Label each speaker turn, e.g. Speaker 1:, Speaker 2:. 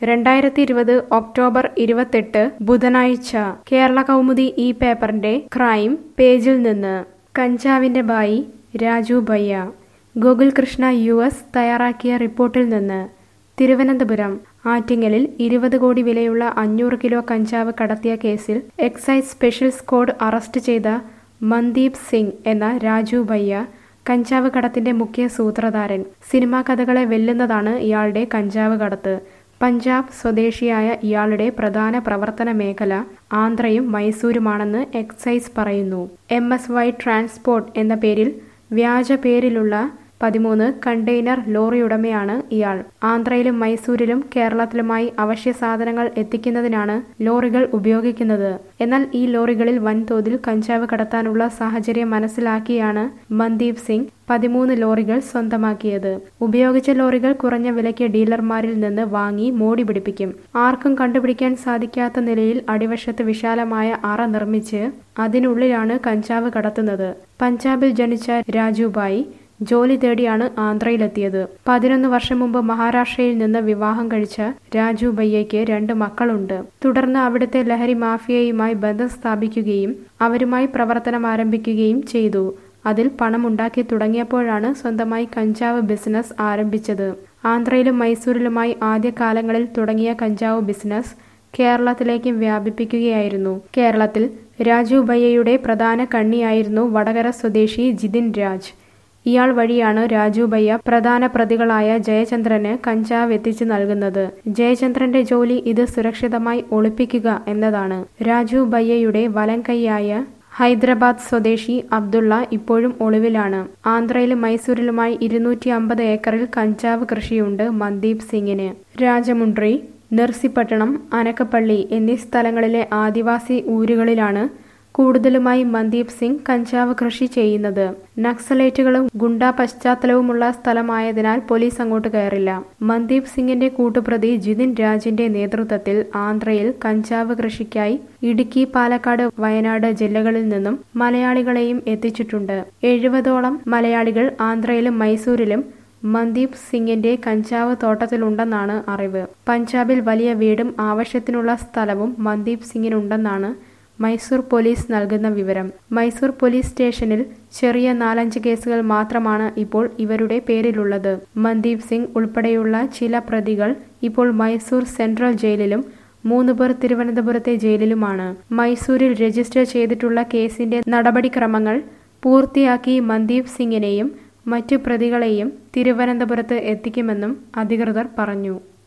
Speaker 1: രണ്ടായിരത്തി ഇരുപത് ഒക്ടോബർ ഇരുപത്തെട്ട് ബുധനാഴ്ച കേരള കൗമുദി ഈ പേപ്പറിന്റെ ക്രൈം പേജിൽ നിന്ന് കഞ്ചാവിന്റെ ബായി രാജു ബയ്യ ഗോകുൽ കൃഷ്ണ യു എസ് തയ്യാറാക്കിയ റിപ്പോർട്ടിൽ നിന്ന് തിരുവനന്തപുരം ആറ്റിങ്ങലിൽ ഇരുപത് കോടി വിലയുള്ള അഞ്ഞൂറ് കിലോ കഞ്ചാവ് കടത്തിയ കേസിൽ എക്സൈസ് സ്പെഷ്യൽ സ്ക്വാഡ് അറസ്റ്റ് ചെയ്ത മന്ദീപ് സിംഗ് എന്ന രാജു ബയ്യ കഞ്ചാവ് കടത്തിന്റെ മുഖ്യ സൂത്രധാരൻ സിനിമാ കഥകളെ വെല്ലുന്നതാണ് ഇയാളുടെ കഞ്ചാവ് കടത്ത് പഞ്ചാബ് സ്വദേശിയായ ഇയാളുടെ പ്രധാന പ്രവർത്തന മേഖല ആന്ധ്രയും മൈസൂരുമാണെന്ന് എക്സൈസ് പറയുന്നു എം എസ് വൈ ട്രാൻസ്പോർട്ട് എന്ന പേരിൽ വ്യാജ പേരിലുള്ള പതിമൂന്ന് കണ്ടെയ്നർ ലോറി ഉടമയാണ് ഇയാൾ ആന്ധ്രയിലും മൈസൂരിലും കേരളത്തിലുമായി അവശ്യ സാധനങ്ങൾ എത്തിക്കുന്നതിനാണ് ലോറികൾ ഉപയോഗിക്കുന്നത് എന്നാൽ ഈ ലോറികളിൽ വൻതോതിൽ കഞ്ചാവ് കടത്താനുള്ള സാഹചര്യം മനസ്സിലാക്കിയാണ് മന്ദീപ് സിംഗ് പതിമൂന്ന് ലോറികൾ സ്വന്തമാക്കിയത് ഉപയോഗിച്ച ലോറികൾ കുറഞ്ഞ വിലയ്ക്ക് ഡീലർമാരിൽ നിന്ന് വാങ്ങി മോടി പിടിപ്പിക്കും ആർക്കും കണ്ടുപിടിക്കാൻ സാധിക്കാത്ത നിലയിൽ അടിവശത്ത് വിശാലമായ അറ നിർമ്മിച്ച് അതിനുള്ളിലാണ് കഞ്ചാവ് കടത്തുന്നത് പഞ്ചാബിൽ ജനിച്ച രാജുബായി ജോലി തേടിയാണ് ആന്ധ്രയിലെത്തിയത് പതിനൊന്ന് വർഷം മുമ്പ് മഹാരാഷ്ട്രയിൽ നിന്ന് വിവാഹം കഴിച്ച രാജു ബയ്യയ്ക്ക് രണ്ട് മക്കളുണ്ട് തുടർന്ന് അവിടുത്തെ ലഹരി മാഫിയയുമായി ബന്ധം സ്ഥാപിക്കുകയും അവരുമായി പ്രവർത്തനം ആരംഭിക്കുകയും ചെയ്തു അതിൽ പണമുണ്ടാക്കി തുടങ്ങിയപ്പോഴാണ് സ്വന്തമായി കഞ്ചാവ് ബിസിനസ് ആരംഭിച്ചത് ആന്ധ്രയിലും മൈസൂരിലുമായി ആദ്യകാലങ്ങളിൽ തുടങ്ങിയ കഞ്ചാവ് ബിസിനസ് കേരളത്തിലേക്കും വ്യാപിപ്പിക്കുകയായിരുന്നു കേരളത്തിൽ രാജു ബയ്യയുടെ പ്രധാന കണ്ണിയായിരുന്നു വടകര സ്വദേശി ജിതിൻ രാജ് ഇയാൾ വഴിയാണ് രാജു ബയ്യ പ്രധാന പ്രതികളായ ജയചന്ദ്രന് കഞ്ചാവ് എത്തിച്ചു നൽകുന്നത് ജയചന്ദ്രന്റെ ജോലി ഇത് സുരക്ഷിതമായി ഒളിപ്പിക്കുക എന്നതാണ് രാജു ബയ്യയുടെ വലം കൈയായ ഹൈദരാബാദ് സ്വദേശി അബ്ദുള്ള ഇപ്പോഴും ഒളിവിലാണ് ആന്ധ്രയിലും മൈസൂരിലുമായി ഇരുന്നൂറ്റി അമ്പത് ഏക്കറിൽ കഞ്ചാവ് കൃഷിയുണ്ട് മന്ദീപ് സിംഗിന് രാജമുണ്ട്രി നർസിപ്പട്ടണം അനക്കപ്പള്ളി എന്നീ സ്ഥലങ്ങളിലെ ആദിവാസി ഊരുകളിലാണ് കൂടുതലുമായി മന്ദീപ് സിംഗ് കഞ്ചാവ് കൃഷി ചെയ്യുന്നത് നക്സലേറ്റുകളും ഗുണ്ടാ പശ്ചാത്തലവുമുള്ള സ്ഥലമായതിനാൽ പോലീസ് അങ്ങോട്ട് കയറില്ല മന്ദീപ് സിംഗിന്റെ കൂട്ടുപ്രതി ജിതിൻ രാജിന്റെ നേതൃത്വത്തിൽ ആന്ധ്രയിൽ കഞ്ചാവ് കൃഷിക്കായി ഇടുക്കി പാലക്കാട് വയനാട് ജില്ലകളിൽ നിന്നും മലയാളികളെയും എത്തിച്ചിട്ടുണ്ട് എഴുപതോളം മലയാളികൾ ആന്ധ്രയിലും മൈസൂരിലും മന്ദീപ് സിംഗിന്റെ കഞ്ചാവ് തോട്ടത്തിലുണ്ടെന്നാണ് അറിവ് പഞ്ചാബിൽ വലിയ വീടും ആവശ്യത്തിനുള്ള സ്ഥലവും മന്ദീപ് സിംഗിനുണ്ടെന്നാണ് മൈസൂർ പോലീസ് നൽകുന്ന വിവരം മൈസൂർ പോലീസ് സ്റ്റേഷനിൽ ചെറിയ നാലഞ്ച് കേസുകൾ മാത്രമാണ് ഇപ്പോൾ ഇവരുടെ പേരിലുള്ളത് മന്ദീപ് സിംഗ് ഉൾപ്പെടെയുള്ള ചില പ്രതികൾ ഇപ്പോൾ മൈസൂർ സെൻട്രൽ ജയിലിലും മൂന്ന് പേർ തിരുവനന്തപുരത്തെ ജയിലിലുമാണ് മൈസൂരിൽ രജിസ്റ്റർ ചെയ്തിട്ടുള്ള കേസിന്റെ നടപടിക്രമങ്ങൾ പൂർത്തിയാക്കി മന്ദീപ് സിംഗിനെയും മറ്റു പ്രതികളെയും തിരുവനന്തപുരത്ത് എത്തിക്കുമെന്നും അധികൃതർ പറഞ്ഞു